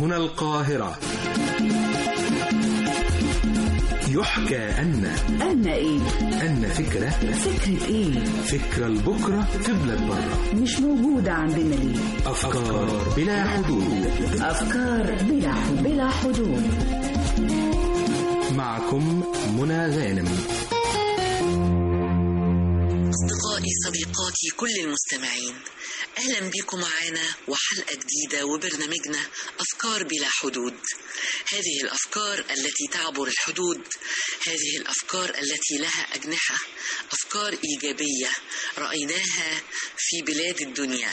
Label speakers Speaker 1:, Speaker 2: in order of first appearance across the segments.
Speaker 1: هنا القاهرة يحكى أن
Speaker 2: أن إيه؟
Speaker 1: أن فكرة
Speaker 2: فكرة إيه؟
Speaker 1: فكرة لبكرة قبلة برة
Speaker 2: مش موجودة عندنا ليه؟
Speaker 1: أفكار بلا حدود
Speaker 2: أفكار بلا حدود بلا حدود
Speaker 1: معكم منى غانم
Speaker 3: أصدقائي صديقاتي كل المستمعين أهلا بكم معنا وحلقة جديدة وبرنامجنا أفكار بلا حدود هذه الأفكار التي تعبر الحدود هذه الأفكار التي لها أجنحة أفكار إيجابية رأيناها في بلاد الدنيا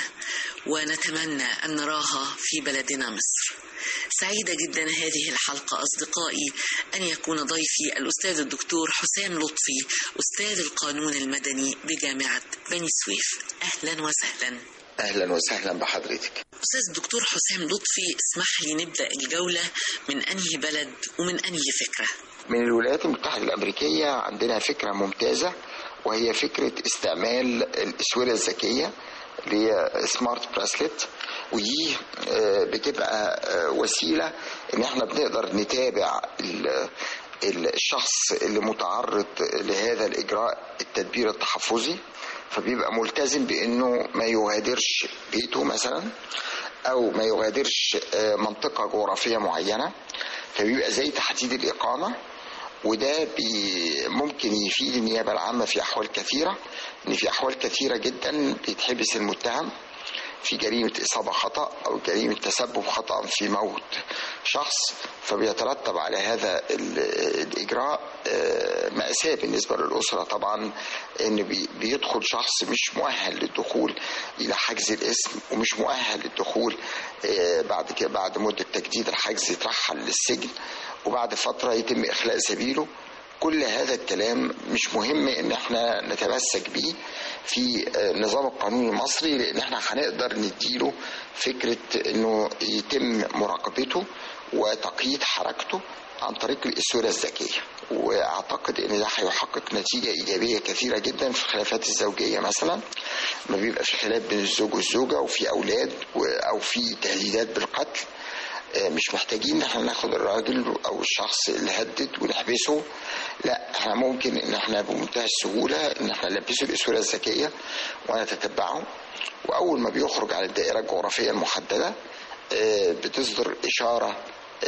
Speaker 3: ونتمنى أن نراها في بلدنا مصر سعيدة جدا هذه الحلقة أصدقائي أن يكون ضيفي الأستاذ الدكتور حسام لطفي أستاذ القانون المدني بجامعة بني سويف أهلا وسهلا
Speaker 4: اهلا وسهلا بحضرتك
Speaker 3: أستاذ الدكتور حسام لطفي اسمح لي نبدأ الجولة من أنهي بلد ومن أنهي فكرة
Speaker 4: من الولايات المتحده الامريكيه عندنا فكره ممتازه وهي فكره استعمال الاسوره الذكيه اللي هي سمارت براسلت ودي آه، بتبقى آه، وسيله ان احنا بنقدر نتابع ال- ال- الشخص اللي متعرض لهذا الاجراء التدبير التحفظي فبيبقى ملتزم بانه ما يغادرش بيته مثلا او ما يغادرش آه، منطقه جغرافيه معينه فبيبقى زي تحديد الاقامه وده بي ممكن يفيد النيابه العامه في احوال كثيره ان في احوال كثيره جدا بيتحبس المتهم في جريمة إصابة خطأ أو جريمة تسبب خطأ في موت شخص فبيترتب على هذا ال- الإجراء آه، مأساة بالنسبة للأسرة طبعا إن بي- بيدخل شخص مش مؤهل للدخول إلى حجز الاسم ومش مؤهل للدخول آه، بعد كده بعد مدة تجديد الحجز يترحل للسجن وبعد فترة يتم إخلاء سبيله كل هذا الكلام مش مهم ان احنا نتمسك بيه في النظام القانوني المصري لان احنا هنقدر نديله فكرة انه يتم مراقبته وتقييد حركته عن طريق الاسوره الذكيه واعتقد ان ده هيحقق نتيجه ايجابيه كثيره جدا في الخلافات الزوجيه مثلا ما بيبقى في خلاف بين الزوج والزوجه وفي اولاد و- او في تهديدات بالقتل آه، مش محتاجين ان احنا ناخد الراجل او الشخص اللي هدد ونحبسه لا احنا ممكن ان احنا بمنتهى السهوله ان احنا نلبسه الاسوره الذكيه ونتتبعه واول ما بيخرج عن الدائره الجغرافيه المحدده آه، بتصدر اشاره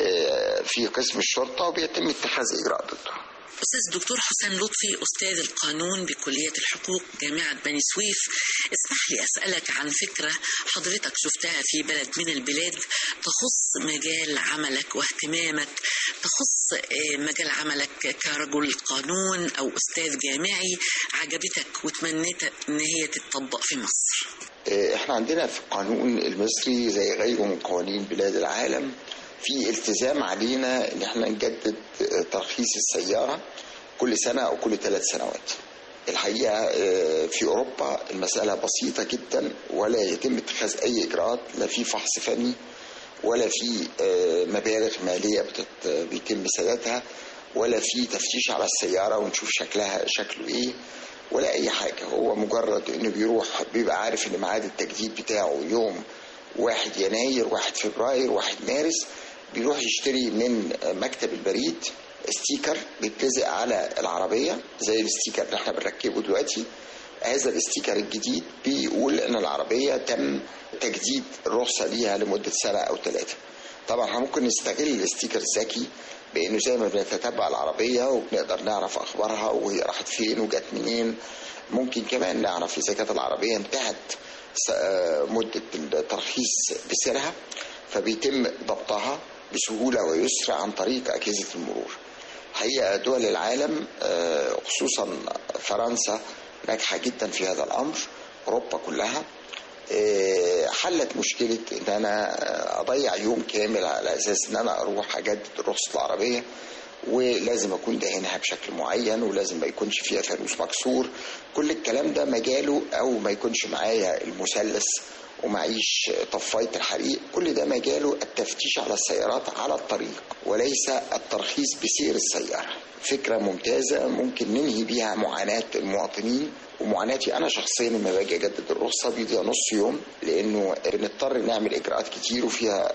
Speaker 4: آه، في قسم الشرطه وبيتم اتخاذ اجراء ضده
Speaker 3: أستاذ الدكتور حسام لطفي أستاذ القانون بكلية الحقوق جامعة بني سويف اسمح لي أسألك عن فكرة حضرتك شفتها في بلد من البلاد تخص مجال عملك واهتمامك تخص آه، مجال عملك كرجل قانون أو أستاذ جامعي عجبتك وتمنيت إن هي تتطبق في مصر
Speaker 4: آه، احنا عندنا في القانون المصري زي غيره من قوانين بلاد العالم في التزام علينا ان احنا نجدد آه، ترخيص السياره كل سنه او كل ثلاث سنوات الحقيقه آه، في اوروبا المساله بسيطه جدا ولا يتم اتخاذ اي اجراءات لا في فحص فني ولا في آه، مبالغ ماليه بتت- بيتم سدادها ولا في تفتيش على السياره ونشوف شكلها شكله ايه ولا اي حاجه هو مجرد انه بيروح بيبقى عارف ان ميعاد التجديد بتاعه يوم واحد يناير واحد فبراير واحد مارس بيروح يشتري من مكتب البريد ستيكر بيتلزق على العربيه زي الستيكر اللي احنا بنركبه دلوقتي هذا الاستيكر الجديد بيقول ان العربيه تم تجديد الرخصه ليها لمده سنه او ثلاثه طبعا احنا ممكن نستغل الاستيكر الذكي بانه زي ما بنتتبع العربيه وبنقدر نعرف اخبارها وهي راحت فين وجت منين ممكن كمان نعرف اذا كانت العربيه انتهت س- آه، مده الترخيص بسرها فبيتم ضبطها بسهوله ويسر عن طريق اجهزه المرور حقيقه دول العالم آه، خصوصا فرنسا ناجحه جدا في هذا الامر اوروبا كلها آه، حلت مشكله ان انا آه، اضيع يوم كامل على اساس ان انا اروح اجدد رخصه العربيه ولازم اكون دهنها بشكل معين ولازم ما يكونش فيها فانوس مكسور كل الكلام ده مجاله او ما يكونش معايا المثلث ومعيش طفايه الحريق كل ده مجاله التفتيش على السيارات على الطريق وليس الترخيص بسير السياره فكره ممتازه ممكن ننهي بيها معاناه المواطنين ومعاناتي انا شخصيا لما باجي اجدد الرخصه بيضيع نص يوم لانه بنضطر نعمل اجراءات كتير وفيها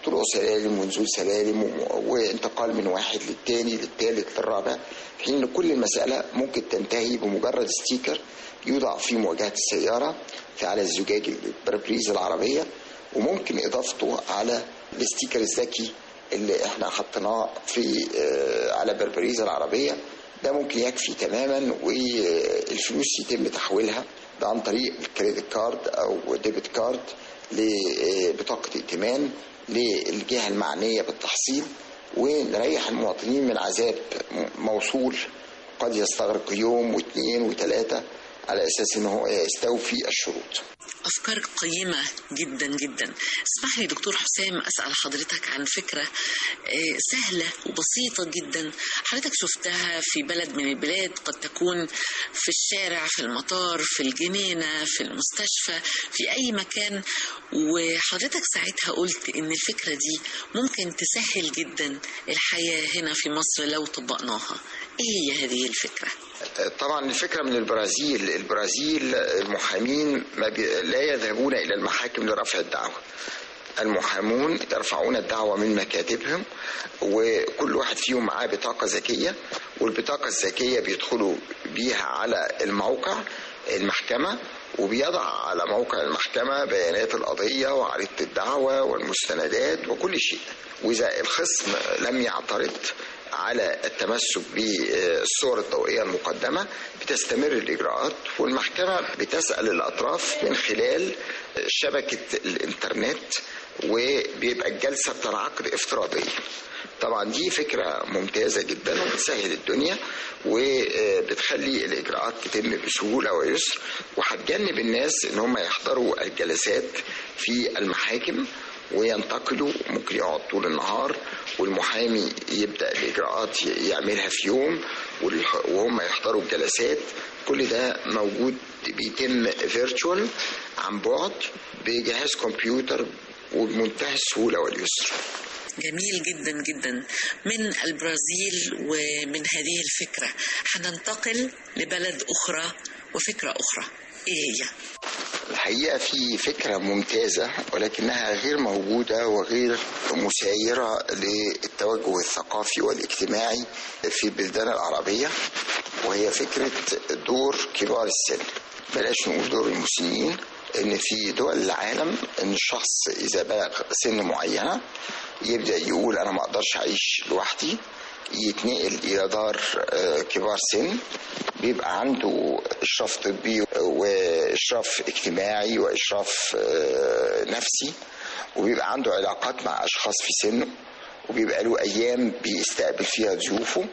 Speaker 4: طرق سلالم ونزول سلالم و- وانتقال من واحد للتاني للتالت للرابع في حين ان كل المساله ممكن تنتهي بمجرد ستيكر يوضع في مواجهه السياره في على الزجاج البرابريز العربيه وممكن اضافته على الستيكر الذكي اللي احنا حطيناه في آه، على بربريز العربيه ده ممكن يكفي تماما والفلوس يتم تحويلها ده عن طريق الكريدت كارد او ديبت كارد لبطاقه ائتمان للجهه المعنيه بالتحصيل ونريح المواطنين من عذاب موصول قد يستغرق يوم واثنين وثلاثه على اساس ان هو يستوفي الشروط.
Speaker 3: أفكار قيمة جدا جدا اسمح لي دكتور حسام أسأل حضرتك عن فكرة آه، سهلة وبسيطة جدا حضرتك شفتها في بلد من البلاد قد تكون في الشارع في المطار في الجنينة في المستشفى في أي مكان وحضرتك ساعتها قلت إن الفكرة دي ممكن تسهل جدا الحياة هنا في مصر لو طبقناها إيه هي هذه الفكرة؟
Speaker 4: طبعا الفكره من البرازيل البرازيل المحامين ما بي... لا يذهبون الى المحاكم لرفع الدعوه المحامون يرفعون الدعوة من مكاتبهم وكل واحد فيهم معاه بطاقة ذكية والبطاقة الذكية بيدخلوا بيها على الموقع المحكمة وبيضع على موقع المحكمة بيانات القضية وعريضة الدعوة والمستندات وكل شيء وإذا الخصم لم يعترض على التمسك بالصور الضوئية المقدمة بتستمر الإجراءات والمحكمة بتسأل الأطراف من خلال شبكة الإنترنت وبيبقى الجلسة بتنعقد افتراضية طبعا دي فكرة ممتازة جدا وبتسهل الدنيا وبتخلي الإجراءات تتم بسهولة ويسر وهتجنب الناس إن هم يحضروا الجلسات في المحاكم وينتقلوا ممكن يقعد طول النهار والمحامي يبدا الاجراءات يعملها في يوم والح- وهم يحضروا الجلسات كل ده موجود بيتم فيرتشوال عن بعد بجهاز كمبيوتر وبمنتهى السهوله واليسر
Speaker 3: جميل جدا جدا من البرازيل ومن هذه الفكرة هننتقل لبلد أخرى وفكرة أخرى إيه هي؟
Speaker 4: الحقيقة في فكرة ممتازة ولكنها غير موجودة وغير مسايرة للتوجه الثقافي والاجتماعي في البلدان العربية وهي فكرة دور كبار السن بلاش نقول دور المسنين ان في دول العالم ان الشخص اذا بلغ سن معينة يبدأ يقول انا ما اقدرش اعيش لوحدي يتنقل الى دار آه، كبار سن بيبقى عنده اشراف طبي واشراف اجتماعي واشراف آه، نفسي وبيبقى عنده علاقات مع اشخاص في سنه وبيبقى له ايام بيستقبل فيها ضيوفه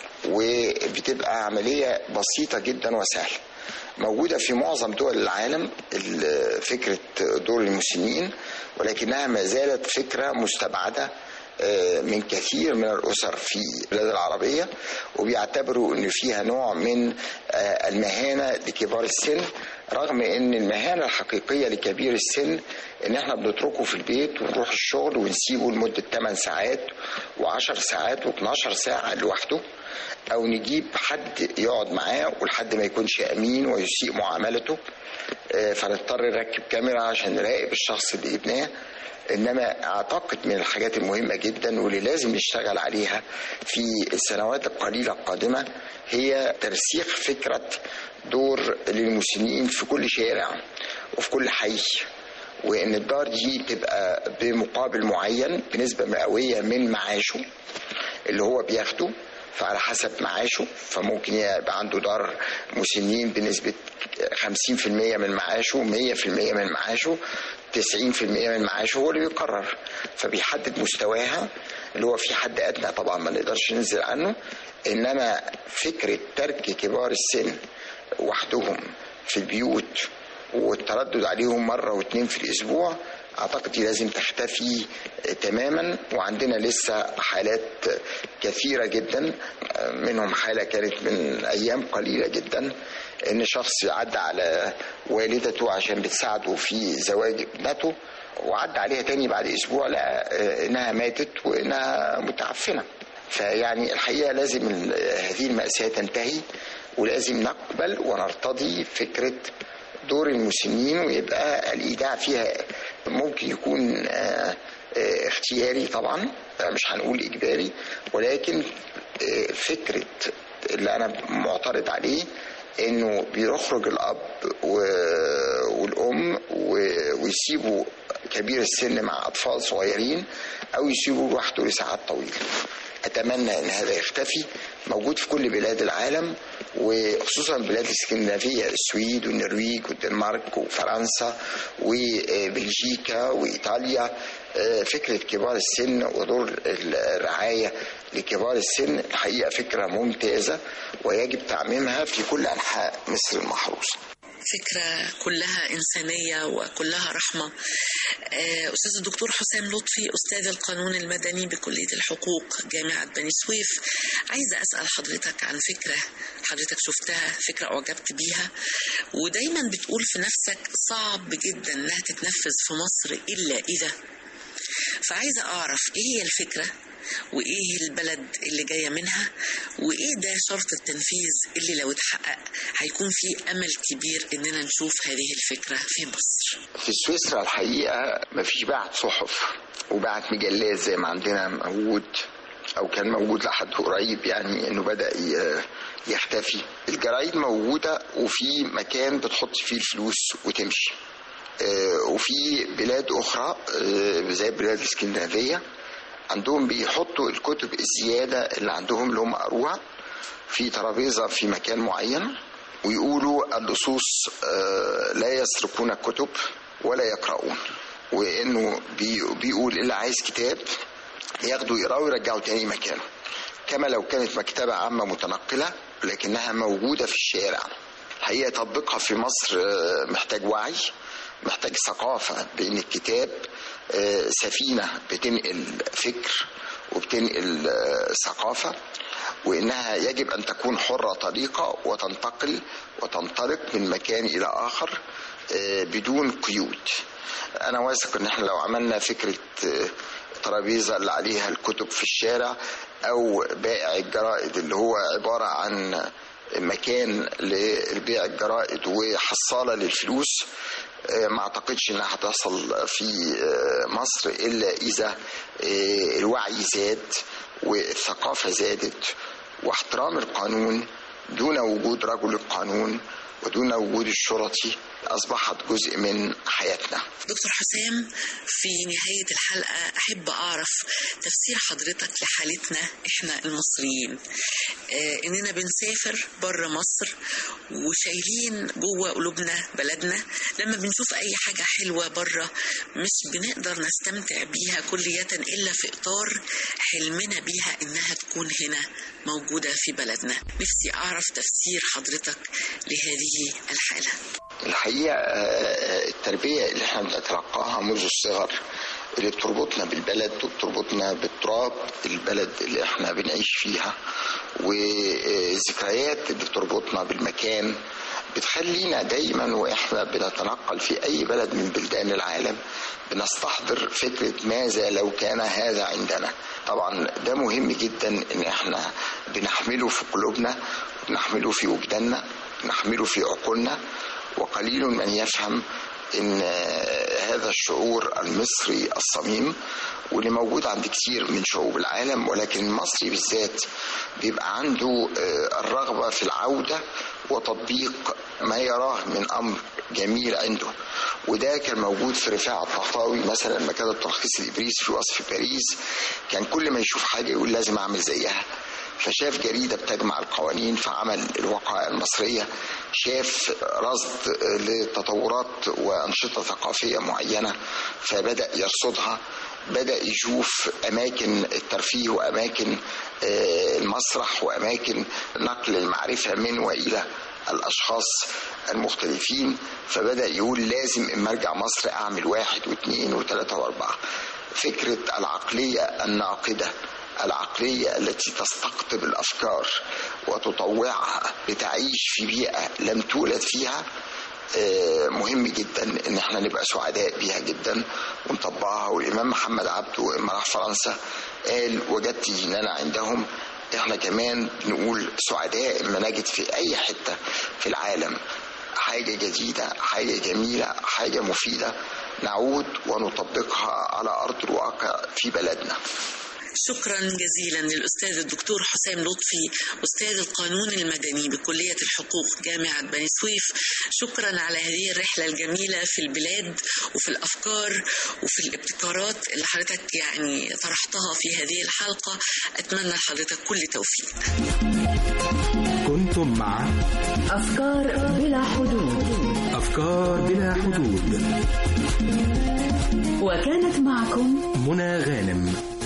Speaker 4: وبتبقى عمليه بسيطه جدا وسهله موجودة في معظم دول العالم ال- فكرة دور المسنين ولكنها ما زالت فكرة مستبعدة آه، من كثير من الأسر في البلاد العربية وبيعتبروا أن فيها نوع من آه، المهانة لكبار السن رغم أن المهانة الحقيقية لكبير السن أن احنا بنتركه في البيت ونروح الشغل ونسيبه لمدة 8 ساعات و10 ساعات و12 ساعة لوحده او نجيب حد يقعد معاه ولحد ما يكونش امين ويسيء معاملته آه، فنضطر نركب كاميرا عشان نراقب الشخص اللي جبناه انما اعتقد من الحاجات المهمه جدا واللي لازم نشتغل عليها في السنوات القليله القادمه هي ترسيخ فكره دور للمسنين في كل شارع وفي كل حي وان الدار دي تبقى بمقابل معين بنسبه مئويه من معاشه اللي هو بياخده فعلى حسب معاشه فممكن يبقى عنده دار مسنين بنسبة 50% من معاشه 100% من معاشه 90% من معاشه هو اللي بيقرر فبيحدد مستواها اللي هو في حد أدنى طبعا ما نقدرش ننزل عنه إنما فكرة ترك كبار السن وحدهم في البيوت والتردد عليهم مرة واتنين في الأسبوع أعتقد دي لازم تختفي تماما وعندنا لسه حالات كثيرة جدا منهم حالة كانت من أيام قليلة جدا إن شخص عدى على والدته عشان بتساعده في زواج ابنته وعدى عليها تاني بعد أسبوع لقى إنها ماتت وإنها متعفنة فيعني الحقيقة لازم هذه المأساة تنتهي ولازم نقبل ونرتضي فكرة دور المسنين ويبقى الإيداع فيها ممكن يكون آه، آه، اختياري طبعا آه، مش هنقول اجباري ولكن آه، فكره اللي انا معترض عليه انه بيخرج الاب و- والام و- ويسيبوا كبير السن مع اطفال صغيرين او يسيبوا لوحده لساعات طويله اتمنى ان هذا يختفي موجود في كل بلاد العالم وخصوصا البلاد الاسكندنافيه السويد والنرويج والدنمارك وفرنسا وبلجيكا وايطاليا آه، فكره كبار السن ودور الرعايه لكبار السن الحقيقه فكره ممتازه ويجب تعميمها في كل انحاء مصر المحروسه
Speaker 3: فكرة كلها إنسانية وكلها رحمة آه، أستاذ الدكتور حسام لطفي أستاذ القانون المدني بكلية الحقوق جامعة بني سويف عايزة أسأل حضرتك عن فكرة حضرتك شفتها فكرة أعجبت بيها ودايما بتقول في نفسك صعب جدا إنها تتنفذ في مصر إلا إذا فعايزة أعرف إيه هي الفكرة وإيه البلد اللي جاية منها وإيه ده شرط التنفيذ اللي لو اتحقق هيكون فيه أمل كبير إننا نشوف هذه الفكرة في مصر
Speaker 4: في سويسرا الحقيقة مفيش بعت صحف وبعت مجلات زي ما عندنا موجود أو كان موجود لحد قريب يعني إنه بدأ ي- يختفي الجرايد موجودة وفي مكان بتحط فيه الفلوس وتمشي آه، وفي بلاد أخرى آه، زي البلاد الإسكندنافية عندهم بيحطوا الكتب الزيادة اللي عندهم اللي هم قروها في ترابيزة في مكان معين ويقولوا اللصوص آه، لا يسرقون الكتب ولا يقرؤون وانه بي- بيقول اللي عايز كتاب ياخده يقراه ويرجعه تاني مكانه كما لو كانت مكتبة عامة متنقلة لكنها موجودة في الشارع الحقيقة تطبيقها في مصر آه، محتاج وعي محتاج ثقافة بأن الكتاب آه، سفينة بتنقل فكر وبتنقل آه، ثقافة وإنها يجب أن تكون حرة طريقة وتنتقل وتنطلق من مكان إلى آخر آه، بدون قيود أنا واثق إن إحنا لو عملنا فكرة آه، ترابيزة اللي عليها الكتب في الشارع أو بائع الجرائد اللي هو عبارة عن مكان لبيع الجرائد وحصالة للفلوس آه، ما اعتقدش انها هتحصل في آه، مصر الا اذا آه، الوعي زاد والثقافة زادت واحترام القانون دون وجود رجل القانون ودون وجود الشرطي أصبحت جزء من حياتنا
Speaker 3: دكتور حسام في نهاية الحلقة أحب أعرف تفسير حضرتك لحالتنا إحنا المصريين آه إننا بنسافر بره مصر وشايلين جوه قلوبنا بلدنا لما بنشوف أي حاجة حلوة بره مش بنقدر نستمتع بيها كلية إلا في إطار حلمنا بيها إنها تكون هنا موجودة في بلدنا نفسي أعرف تفسير حضرتك لهذه الحالة
Speaker 4: الحقيقة آه، التربية اللي احنا بنتلقاها منذ الصغر اللي بتربطنا بالبلد وبتربطنا بالتراب البلد اللي احنا بنعيش فيها والذكريات اللي بتربطنا بالمكان بتخلينا دايما واحنا بنتنقل في اي بلد من بلدان العالم بنستحضر فكرة ماذا لو كان هذا عندنا طبعا ده مهم جدا ان احنا بنحمله في قلوبنا بنحمله في وجداننا بنحمله في عقولنا وقليل من يفهم ان هذا الشعور المصري الصميم واللي موجود عند كتير من شعوب العالم ولكن المصري بالذات بيبقى عنده آه، الرغبة في العودة وتطبيق ما يراه من أمر جميل عنده وده كان موجود في رفاعة الطهطاوي مثلا لما كان التلخيص الإبريس في وصف باريس كان كل ما يشوف حاجة يقول لازم أعمل زيها فشاف جريدة بتجمع القوانين فعمل الوقائع المصرية شاف رصد لتطورات وأنشطة ثقافية معينة فبدأ يرصدها بدأ يشوف أماكن الترفيه وأماكن آه، المسرح وأماكن نقل المعرفة من وإلى الأشخاص المختلفين فبدأ يقول لازم إما أرجع مصر أعمل واحد واثنين وثلاثة وأربعة فكرة العقلية الناقدة العقلية التي تستقطب الأفكار وتطوعها لتعيش في بيئة لم تولد فيها آه، مهم جدا ان احنا نبقى سعداء بيها جدا ونطبقها والامام محمد عبده لما راح فرنسا قال وجدت ديننا عندهم احنا كمان بنقول سعداء اما نجد في اي حته في العالم حاجة جديدة حاجة جميلة حاجة مفيدة نعود ونطبقها على أرض الواقع في بلدنا
Speaker 3: شكرا جزيلا للأستاذ الدكتور حسام لطفي أستاذ القانون المدني بكلية الحقوق جامعة بني سويف شكرا على هذه الرحلة الجميلة في البلاد وفي الأفكار وفي الابتكارات اللي حضرتك يعني طرحتها في هذه الحلقة أتمنى لحضرتك كل توفيق
Speaker 1: كنتم مع
Speaker 2: أفكار بلا حدود
Speaker 1: أفكار بلا حدود
Speaker 2: وكانت معكم
Speaker 1: منى غانم